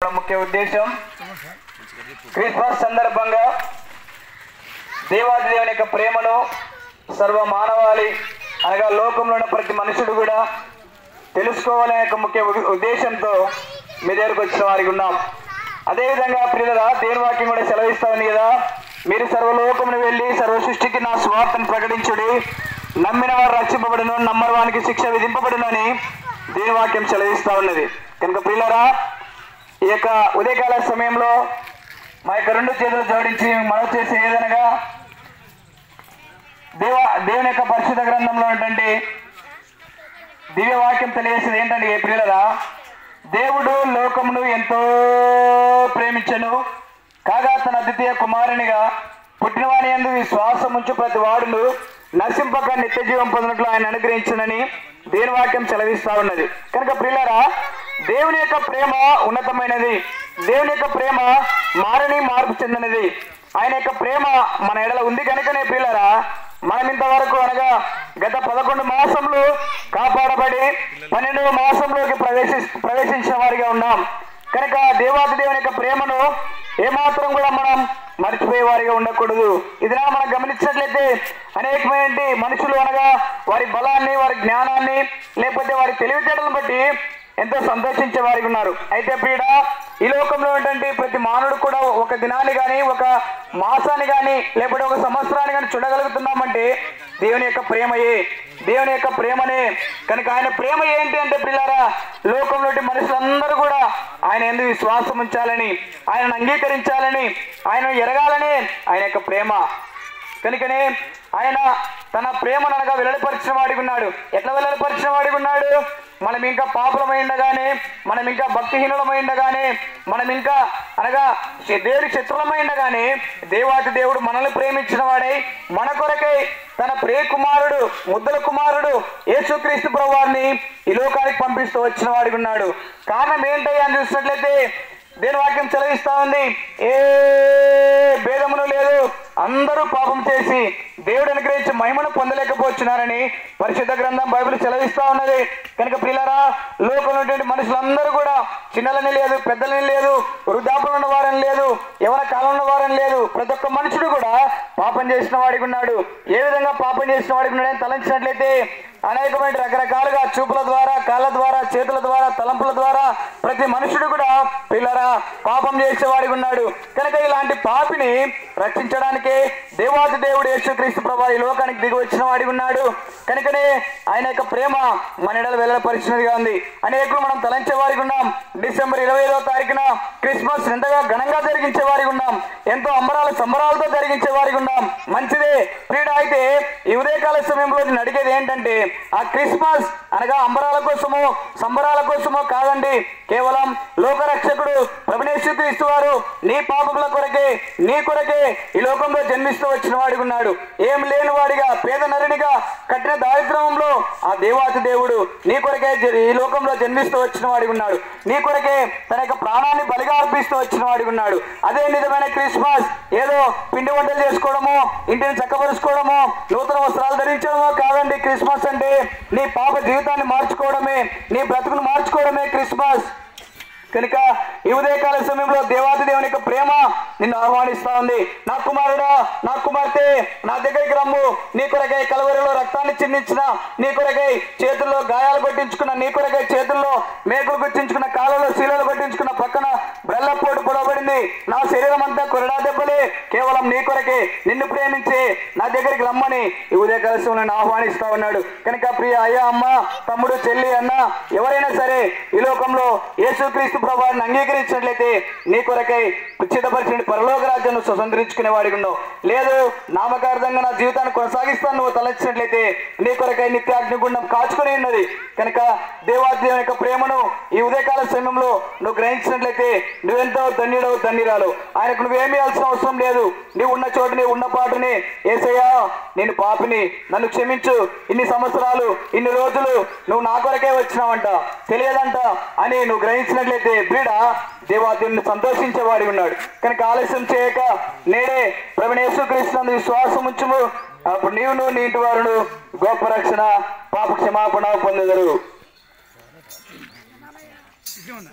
ముఖ్య ఉద్దేశం క్రిస్మస్ సందర్భంగా దేవాది దేవుని యొక్క ప్రేమను సర్వ మానవాళి అనగా లోకంలో ఉన్న ప్రతి మనుషుడు కూడా తెలుసుకోవాలనే యొక్క ముఖ్య ఉ- ఉద్దేశంతో మీ దగ్గరకు వచ్చిన వారికి ఉన్నాం అదేవిధంగా ప్రియులరా దేవుని వాక్యం కూడా సెలవిస్తా ఉంది కదా మీరు సర్వలోకమును వెళ్ళి సర్వ సృష్టికి నా స్వార్థను ప్రకటించుడి నమ్మిన వారు రక్షింపబడును నమ్మని వానికి శిక్ష విధింపబడును అని దేవుని వాక్యం సెలవిస్తా ఉన్నది కనుక ప్రియులరా ఈ యొక్క ఉదయకాల సమయంలో మా యొక్క రెండు చేతులు జోడించి మనవి చేసే ఏదనగా దేవ దేవుని యొక్క పరిశుద్ధ గ్రంథంలో ఉన్నటువంటి దివ్య వాక్యం తెలియజేసేది ఏంటంటే ఏ ప్రియులరా దేవుడు లోకమును ఎంతో ప్రేమించను కాగా తన అద్వితీయ కుమారునిగా పుట్టినవాని ఎందు విశ్వాసం ఉంచు ప్రతి వాడును నశింపక నిత్య జీవం పొందినట్లు ఆయన అనుగ్రహించునని దేని వాక్యం సెలవిస్తా ఉన్నది కనుక ప్రియులరా దేవుని యొక్క ప్రేమ ఉన్నతమైనది దేవుని యొక్క ప్రేమ మారని మార్పు చెందినది ఆయన యొక్క ప్రేమ మన ఎడల ఉంది కనుకనే ప్రియులరా మనం ఇంతవరకు అనగా గత పదకొండు మాసంలో కాపాడబడి పన్నెండవ మాసంలోకి ప్రవేశి ప్రవేశించిన వారిగా ఉన్నాం కనుక దేవాది దేవుని యొక్క ప్రేమను ఏమాత్రం కూడా మనం మర్చిపోయే వారిగా ఉండకూడదు ఇది నా మనం గమనించినట్లయితే అనేకమైన మనుషులు అనగా వారి బలాన్ని వారి జ్ఞానాన్ని లేకపోతే వారి తెలివితేటలను బట్టి ఎంతో సంతోషించే వారికి ఉన్నారు అయితే పీడ ఈ లోకంలో ఉన్నటువంటి ప్రతి మానవుడు కూడా ఒక దినాన్ని కానీ ఒక మాసాన్ని కానీ లేకపోతే ఒక సంవత్సరాన్ని కానీ చూడగలుగుతున్నామంటే దేవుని యొక్క ప్రేమయే దేవుని యొక్క ప్రేమనే కనుక ఆయన ప్రేమ ఏంటి అంటే పిల్లారా లోకంలోని మనుషులందరూ కూడా ఆయన ఎందుకు విశ్వాసం ఉంచాలని ఆయనను అంగీకరించాలని ఆయన ఎరగాలని ఆయన యొక్క ప్రేమ కనుకనే ఆయన తన ప్రేమను అనగా వెల్లడిపరిచిన వాడికి ఉన్నాడు ఎట్లా వెల్లడిపరిచిన వాడికి ఉన్నాడు మనం ఇంకా పాపులమై ఉండగానే మనం ఇంకా భక్తిహీనులమై ఉండగానే మనం ఇంకా అనగా శ- దేవుడి శత్రులమై ఉండగానే దేవాతి దేవుడు మనల్ని ప్రేమించిన వాడై మన కొరకై తన ప్రియ కుమారుడు ముద్దల కుమారుడు యేసుక్రీస్తు ప్రభువారిని ఈ లోకానికి పంపిస్తూ వచ్చిన వాడికి ఉన్నాడు కారణం ఏంటయ్యా అని చూసినట్లయితే దేని వాక్యం సెలవిస్తా ఉంది ఏ భేదమును లేదు అందరూ పాపం చేసి దేవుడు అనుగ్రహించి మహిమను పొందలేకపోతున్నారని పరిశుద్ధ గ్రంథం బైబిల్ సెలవిస్తా ఉన్నది కనుక పిల్లరా లోకంలో ఉన్నటువంటి మనుషులందరూ కూడా చిన్నలని లేదు పెద్దలని లేదు వృద్ధాపులు ఉన్న వారని లేదు ఎవరి కాలం ఉన్న వారని లేదు ప్రతి ఒక్క మనుషుడు కూడా పాపం చేసిన వాడికి ఉన్నాడు ఏ విధంగా పాపం చేసిన వాడికి ఉన్నాడని తలంచినట్లయితే అనేకమైన రకరకాలుగా చూపుల ద్వారా కాళ్ళ ద్వారా చేతుల ద్వారా తలంపుల ద్వారా ప్రతి మనుషుడు కూడా పిల్లరా పాపం చేసేవాడికి ఉన్నాడు కనుక ఇలాంటి పాపిని రక్షించడానికి దేవాది దేవుడు యేసుక్రీస్తు ప్రభా ఈ లోకానికి దిగి వచ్చిన వాడికి ఉన్నాడు కనుకనే ఆయన యొక్క ప్రేమ మన ఎడల వెల్లడిపరిచినదిగా ఉంది అనేకులు మనం తలంచే వారికి ఉన్నాం డిసెంబర్ ఇరవై ఐదో తారీఖున క్రిస్మస్ ఎంతగా ఘనంగా జరిగించే వారికి ఉన్నాం ఎంతో అంబరాల సంబరాలతో జరిగించే వారికి ఉన్నాం మంచిదే క్రీడ అయితే ఈ ఉదయకాల సమయంలో నేను అడిగేది ఏంటంటే ఆ క్రిస్మస్ అనగా అంబరాల కోసమో సంబరాల కోసమో కాదండి కేవలం లోకరక్షకుడు ప్రభునేశ్వర క్రీస్తు వారు నీ పాపముల కొరకే నీ కొరకే ఈ లోకంలో జన్మిస్తూ వచ్చిన వాడిగా ఉన్నాడు ఏం లేని వాడిగా పేద నరునిగా కట్టిన దారిద్ర్యంలో ఆ దేవాతి దేవుడు నీ కొరకే జ- ఈ లోకంలో జన్మిస్తూ వచ్చిన వాడిగా ఉన్నాడు నీ కొరకే తన యొక్క ప్రాణాన్ని బలిగా అర్పిస్తూ వచ్చిన వాడిగా ఉన్నాడు అదే నిజమైన క్రిస్మస్ ఏదో పిండి వంటలు చేసుకోవడమో ఇంటిని చక్కపరుచుకోవడమో నూతన వస్త్రాలు ధరించడమో కాదండి క్రిస్మస్ అంటే నీ పాప జీవితాన్ని మార్చుకోవడమే నీ బ్రతుకును మార్చుకోవడమే క్రిస్మస్ కనుక ఈ ఉదయకాల సమయంలో దేవాది దేవుని యొక్క ప్రేమ నిన్ను ఆహ్వానిస్తా ఉంది నా కుమారుడా నా కుమార్తె నా దగ్గరికి రమ్ము నీ కొరకై కలవరిలో రక్తాన్ని చిందించిన నీ కొరకై చేతుల్లో గాయాలు కొట్టించుకున్న నీ కొరకై చేతుల్లో మేకులు గుర్తించుకున్న కాళ్ళలో శీలలు కొట్టించుకున్న పక్కన బ్రెల్లపోటు పొడవబడింది నా శరీరం అంతా కొరడా దెబ్బలే కేవలం నీ కొరకే నిన్ను ప్రేమించి నా దగ్గరికి రమ్మని ఈ ఉదయకాల సమయంలో నన్ను ఆహ్వానిస్తా ఉన్నాడు కనుక ప్రియ అయ్యా అమ్మ తమ్ముడు చెల్లి అన్న ఎవరైనా సరే ఈ లోకంలో యేసుక్రీస్తు ప్రభావాన్ని అంగీకరించినట్లయితే నీ కొరకై ఉచితపరిచిన పరలోక రాజ్యాన్ని స్వతంత్రించుకునే వాడికి ఉండవు లేదు నామకార్థంగా నా జీవితాన్ని కొనసాగిస్తాను నువ్వు తలచినట్లయితే నీ కొరకై నిత్య అగ్నిగుండం కాచుకుని ఉన్నది కనుక దేవాది దేవుని యొక్క ప్రేమను ఈ ఉదయకాల సమయంలో నువ్వు గ్రహించినట్లయితే నువ్వెంతో ధన్యుడవు ధన్యురాలు ఆయనకు నువ్వేమీ ఇవ్వాల్సిన అవసరం లేదు నీవు ఉన్న చోటుని ఉన్న పాటుని ఏసయ్యా నేను పాపిని నన్ను క్షమించు ఇన్ని సంవత్సరాలు ఇన్ని రోజులు నువ్వు నా కొరకే వచ్చినావంట తెలియదంట అని నువ్వు గ్రహించినట్లయితే బ్రీడ దేవాదేవుని సంతోషించేవాడి ఉన్నాడు కనుక ఆలస్యం చేయక నేడే ప్రవీణేశ్వర కృష్ణ విశ్వాసం ఉంచుము అప్పుడు నీవును నీ ఇంటి వారును గొప్ప రక్షణ పాప క్షమాపణ పొందెదరు